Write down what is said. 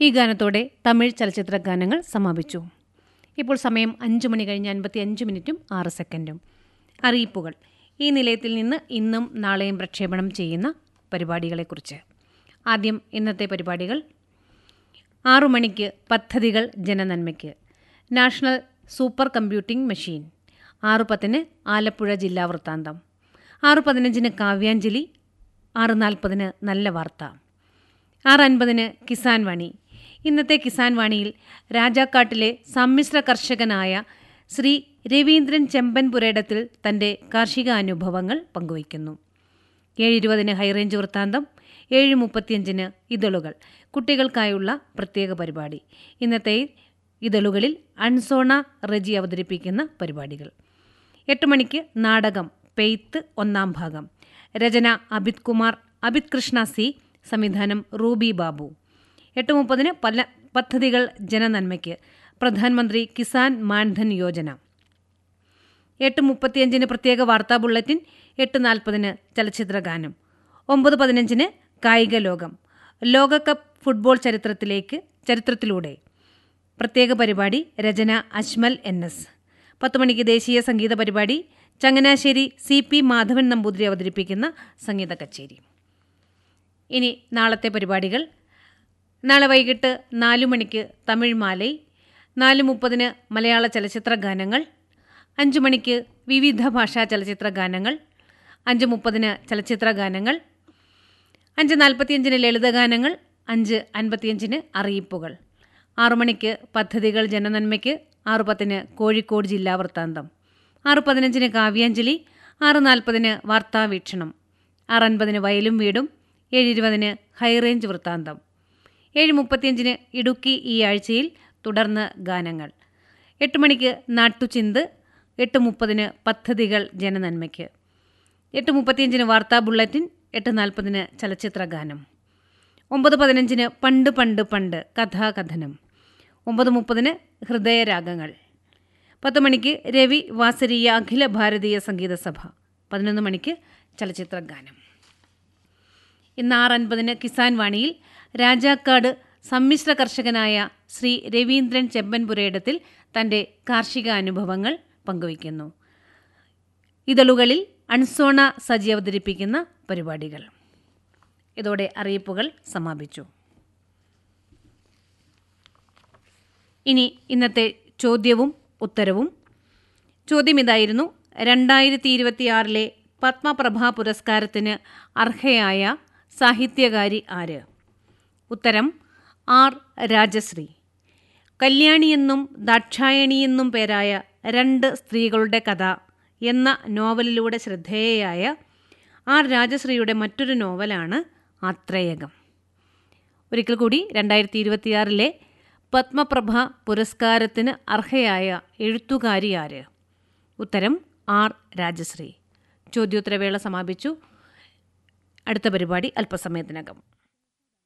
ഈ ഗാനത്തോടെ തമിഴ് ചലച്ചിത്ര ഗാനങ്ങൾ സമാപിച്ചു ഇപ്പോൾ സമയം അഞ്ച് മണി കഴിഞ്ഞ് അൻപത്തി അഞ്ച് മിനിറ്റും ആറ് സെക്കൻഡും അറിയിപ്പുകൾ ഈ നിലയത്തിൽ നിന്ന് ഇന്നും നാളെയും പ്രക്ഷേപണം ചെയ്യുന്ന പരിപാടികളെക്കുറിച്ച് ആദ്യം ഇന്നത്തെ പരിപാടികൾ ആറു മണിക്ക് പദ്ധതികൾ ജനനന്മയ്ക്ക് നാഷണൽ സൂപ്പർ കമ്പ്യൂട്ടിംഗ് മെഷീൻ ആറു പത്തിന് ആലപ്പുഴ ജില്ലാ വൃത്താന്തം ആറ് പതിനഞ്ചിന് കാവ്യാഞ്ജലി ആറ് നാൽപ്പതിന് നല്ല വാർത്ത ആറ് അൻപതിന് കിസാൻ വാണി ഇന്നത്തെ കിസാൻ വാണിയിൽ രാജാക്കാട്ടിലെ സമ്മിശ്ര കർഷകനായ ശ്രീ രവീന്ദ്രൻ ചെമ്പൻപുരയിടത്തിൽ തൻ്റെ കാർഷിക അനുഭവങ്ങൾ പങ്കുവയ്ക്കുന്നു ഏഴ് ഇരുപതിന് ഹൈറേഞ്ച് വൃത്താന്തം ഏഴ് മുപ്പത്തിയഞ്ചിന് ഇതളുകൾ കുട്ടികൾക്കായുള്ള പ്രത്യേക പരിപാടി ഇന്നത്തെ ഇതളുകളിൽ അൺസോണ റെജി അവതരിപ്പിക്കുന്ന പരിപാടികൾ എട്ട് മണിക്ക് നാടകം പെയ്ത്ത് ഒന്നാം ഭാഗം രചന അഭിത് കുമാർ അഭിത് കൃഷ്ണ സി സംവിധാനം റൂബി ബാബു എട്ട് മുപ്പതിന് പല പദ്ധതികൾ ജനനന്മയ്ക്ക് പ്രധാനമന്ത്രി കിസാൻ മാൻധൻ യോജന എട്ട് മുപ്പത്തിയഞ്ചിന് പ്രത്യേക വാർത്താ ബുള്ളറ്റിൻ എട്ട് നാൽപ്പതിന് ചലച്ചിത്ര ഗാനം ഒമ്പത് പതിനഞ്ചിന് കായിക ലോകം ലോകകപ്പ് ഫുട്ബോൾ ചരിത്രത്തിലേക്ക് ചരിത്രത്തിലൂടെ പ്രത്യേക പരിപാടി രചന അജ്മൽ എൻ എസ് പത്ത് മണിക്ക് ദേശീയ സംഗീത പരിപാടി ചങ്ങനാശ്ശേരി സി പി മാധവൻ നമ്പൂതിരി അവതരിപ്പിക്കുന്ന സംഗീത കച്ചേരി ഇനി നാളത്തെ പരിപാടികൾ നാളെ വൈകിട്ട് നാലു മണിക്ക് തമിഴ് മാലൈ നാല് മുപ്പതിന് മലയാള ചലച്ചിത്ര ഗാനങ്ങൾ അഞ്ചു മണിക്ക് വിവിധ ഭാഷാ ചലച്ചിത്ര ഗാനങ്ങൾ അഞ്ച് മുപ്പതിന് ചലച്ചിത്ര ഗാനങ്ങൾ അഞ്ച് നാൽപ്പത്തിയഞ്ചിന് ലളിതഗാനങ്ങൾ അഞ്ച് അൻപത്തിയഞ്ചിന് അറിയിപ്പുകൾ ആറു മണിക്ക് പദ്ധതികൾ ജനനന്മയ്ക്ക് ആറു പത്തിന് കോഴിക്കോട് ജില്ലാ വൃത്താന്തം ആറ് പതിനഞ്ചിന് കാവ്യാഞ്ജലി ആറ് നാൽപ്പതിന് വാർത്താവീക്ഷണം ആറ് അൻപതിന് വയലും വീടും ഏഴ് ഇരുപതിന് ഹൈറേഞ്ച് വൃത്താന്തം ഏഴ് മുപ്പത്തിയഞ്ചിന് ഇടുക്കി ഈ ആഴ്ചയിൽ തുടർന്ന് ഗാനങ്ങൾ എട്ട് മണിക്ക് നാട്ടുചിന്ത് എട്ട് മുപ്പതിന് പദ്ധതികൾ ജനനന്മയ്ക്ക് എട്ട് മുപ്പത്തിയഞ്ചിന് വാർത്താ ബുള്ളറ്റിൻ എട്ട് നാൽപ്പതിന് ചലച്ചിത്ര ഗാനം ഒമ്പത് പതിനഞ്ചിന് പണ്ട് പണ്ട് പണ്ട് കഥാകഥനം ഒമ്പത് മുപ്പതിന് ഹൃദയരാഗങ്ങൾ പത്ത് മണിക്ക് രവി വാസരീയ അഖില ഭാരതീയ സംഗീത സഭ പതിനൊന്ന് മണിക്ക് ചലച്ചിത്ര ഗാനം ഇന്ന് ആറ് അൻപതിന് കിസാൻ വാണിയിൽ രാജാക്കാട് സമ്മിശ്ര കർഷകനായ ശ്രീ രവീന്ദ്രൻ ചെമ്പൻപുരയിടത്തിൽ തൻ്റെ കാർഷിക അനുഭവങ്ങൾ പങ്കുവയ്ക്കുന്നു ഇതളുകളിൽ അൺസോണ സജി അവതരിപ്പിക്കുന്ന പരിപാടികൾ ഇതോടെ അറിയിപ്പുകൾ സമാപിച്ചു ഇനി ഇന്നത്തെ ചോദ്യവും ഉത്തരവും ചോദ്യം ഇതായിരുന്നു രണ്ടായിരത്തി ഇരുപത്തിയാറിലെ പത്മപ്രഭ പുരസ്കാരത്തിന് അർഹയായ സാഹിത്യകാരി ആര് ഉത്തരം ആർ രാജശ്രീ കല്യാണിയെന്നും ദാക്ഷായണിയെന്നും പേരായ രണ്ട് സ്ത്രീകളുടെ കഥ എന്ന നോവലിലൂടെ ശ്രദ്ധേയയായ ആർ രാജശ്രീയുടെ മറ്റൊരു നോവലാണ് ആത്രേയകം ഒരിക്കൽ കൂടി രണ്ടായിരത്തി ഇരുപത്തിയാറിലെ പത്മപ്രഭ പുരസ്കാരത്തിന് അർഹയായ എഴുത്തുകാരി ആര് ഉത്തരം ആർ രാജശ്രീ ചോദ്യോത്തരവേള സമാപിച്ചു അടുത്ത പരിപാടി അല്പസമയത്തിനകം